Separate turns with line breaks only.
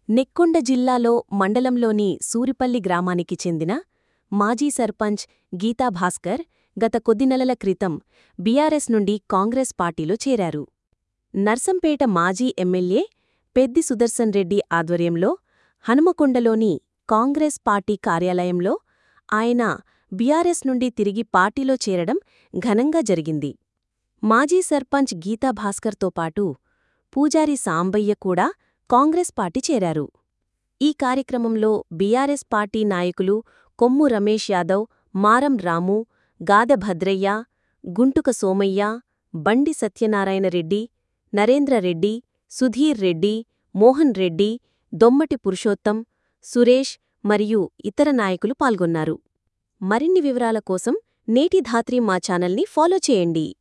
నెక్కొండ జిల్లాలో మండలంలోని సూరిపల్లి గ్రామానికి చెందిన మాజీ సర్పంచ్ గీతా భాస్కర్ గత కొద్ది నెలల క్రితం బీఆర్ఎస్ నుండి కాంగ్రెస్ పార్టీలో చేరారు నర్సంపేట మాజీ ఎమ్మెల్యే పెద్ది సుదర్శన్ రెడ్డి ఆధ్వర్యంలో హనుమకొండలోని కాంగ్రెస్ పార్టీ కార్యాలయంలో ఆయన బీఆర్ఎస్ నుండి తిరిగి పార్టీలో చేరడం ఘనంగా జరిగింది మాజీ సర్పంచ్ గీతా భాస్కర్తో పాటు పూజారి సాంబయ్య కూడా కాంగ్రెస్ పార్టీ చేరారు ఈ కార్యక్రమంలో బీఆర్ఎస్ పార్టీ నాయకులు కొమ్ము రమేష్ యాదవ్ మారం రాము గాదె భద్రయ్య గుంటుక సోమయ్య బండి సత్యనారాయణ రెడ్డి నరేంద్రరెడ్డి సుధీర్ రెడ్డి మోహన్ రెడ్డి దొమ్మటి పురుషోత్తం సురేష్ మరియు ఇతర నాయకులు పాల్గొన్నారు మరిన్ని వివరాల కోసం నేటి ధాత్రి మా ఛానల్ని ఫాలో చేయండి